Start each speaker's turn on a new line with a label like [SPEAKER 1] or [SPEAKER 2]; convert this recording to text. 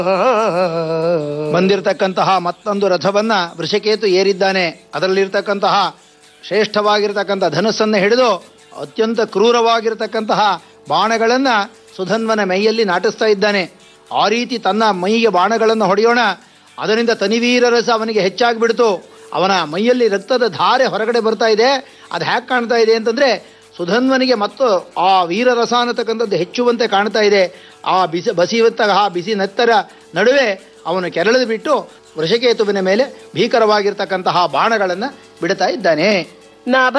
[SPEAKER 1] ಬಂದಿರತಕ್ಕಂತಹ ಮತ್ತೊಂದು ರಥವನ್ನ ವೃಷಕೇತು ಏರಿದ್ದಾನೆ ಅದರಲ್ಲಿರ್ತಕ್ಕಂತಹ ಶ್ರೇಷ್ಠವಾಗಿರ್ತಕ್ಕಂಥ ಧನುಸ್ಸನ್ನು ಹಿಡಿದು ಅತ್ಯಂತ ಕ್ರೂರವಾಗಿರ್ತಕ್ಕಂತಹ ಬಾಣಗಳನ್ನ ಸುಧನ್ವನ ಮೈಯಲ್ಲಿ ನಾಟಿಸ್ತಾ ಇದ್ದಾನೆ ಆ ರೀತಿ ತನ್ನ ಮೈಗೆ ಬಾಣಗಳನ್ನು ಹೊಡೆಯೋಣ ಅದರಿಂದ ತನಿವೀರ ರಸ ಅವನಿಗೆ ಹೆಚ್ಚಾಗಿಬಿಡ್ತು ಅವನ ಮೈಯಲ್ಲಿ ರಕ್ತದ ಧಾರೆ ಹೊರಗಡೆ ಬರ್ತಾ ಇದೆ ಅದು ಹ್ಯಾಕ್ ಕಾಣ್ತಾ ಇದೆ ಅಂತಂದ್ರೆ ಸುಧನ್ವನಿಗೆ ಮತ್ತು ಆ ವೀರರಸ ಅನ್ನತಕ್ಕಂಥದ್ದು ಹೆಚ್ಚುವಂತೆ ಕಾಣ್ತಾ ಇದೆ ಆ ಬಿಸಿ ಬಸಿಯುವಂತಹ ಬಿಸಿ ನೆತ್ತರ ನಡುವೆ ಅವನು ಕೆರಳಿದು ಬಿಟ್ಟು ವೃಷಕೇತುವಿನ ಮೇಲೆ ಭೀಕರವಾಗಿರ್ತಕ್ಕಂತಹ ಬಾಣಗಳನ್ನು ಬಿಡ್ತಾ ಇದ್ದಾನೆ
[SPEAKER 2] ನಾಭ